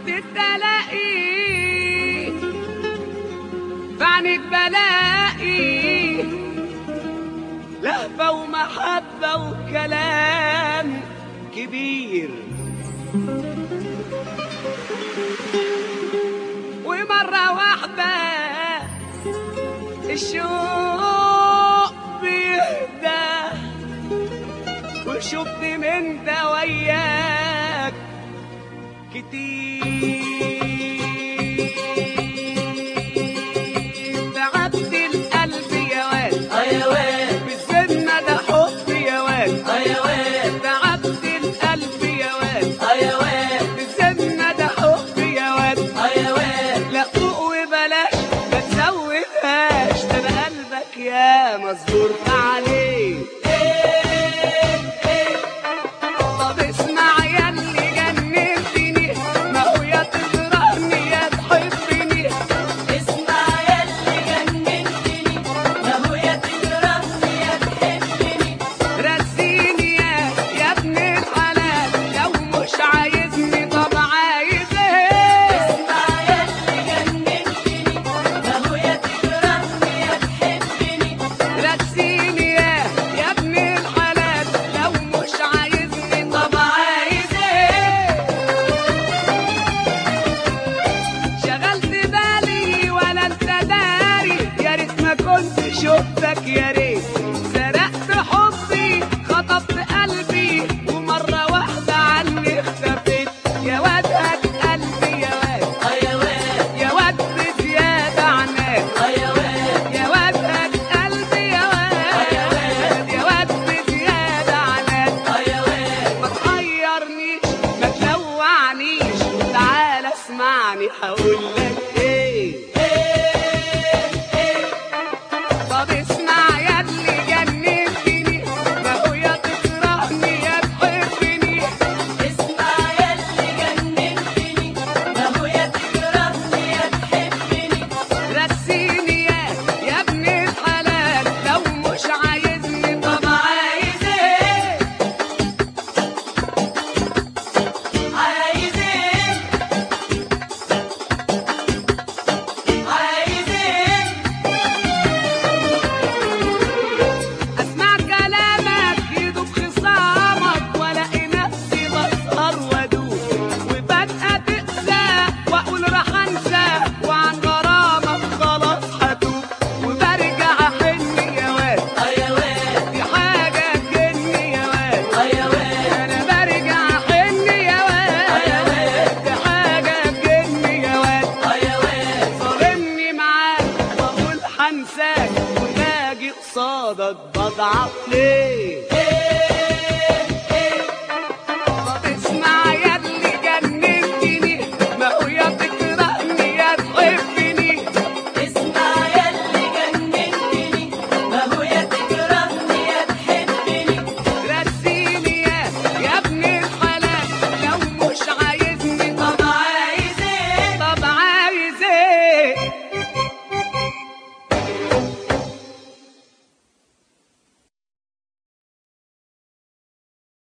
ساعة التلاقي فعنك بلاقي لهفة ومحبة وكلام كبير ومرة واحدة الشوق بيهدى وشفت من ده وياك كتير تعبت القلب يا واد ايوان بالذمة ده حب يا واد ايوان تعبت القلب يا واد ايوان بالذمة ده حب يا واد ايوان لا فوق وبلاش ما تزودهاش ده انا قلبك يا مصبور عليه طب اسمع يا اللي جننتني ما هو يا تكرهني يا تحبني اسمع يا اللي جننتني ما هو يا تكرهني يا تحبني رسيني يا يا ابن الحلال لو مش عايزني طب عايز ايه اسمع يا اللي جننتني ما هو يا تكرهني يا تحبني رسيني يا يا ابن الحلال لو مش عايزني طب عايز ايه شغلت بالي ولا انت داري يا ريت ما كنت شفتك يا ريت سرقت حبي خطفت قلبي ومرة واحدة عني اختفيت يا واد هات قلبي يا واد ايوان يا واد بزيادة عناك ايوان يا واد هات قلبي يا واد يا واد بزيادة عناك ايوان ما تحيرنيش ما تلوعنيش تعال اسمعني هقول لك ايه طب اسمع يا اللي جننتني ما هو يا تكرهني يا تحبني اسمع يا اللي جننتني ما هو يا تكرهني يا تحبني رسيني يا يا ابن الحلال لو مش عايزني طب عايز ايه عايز ايه عايز ايه اسمع كلامك يدوب خصامك والاقي نفسي بسهر وادوب وفجأة تقسى واقول راح انسى وعن غرامك خلاص هتوب وبرجع احن يا واد ايوان دي حاجة تجني يا واد ايوان انا برجع احن يا واد دي حاجة تجني يا واد ايوان ظالمني معاك واقول هنساك وباجي قصادك بضعف ليه ايه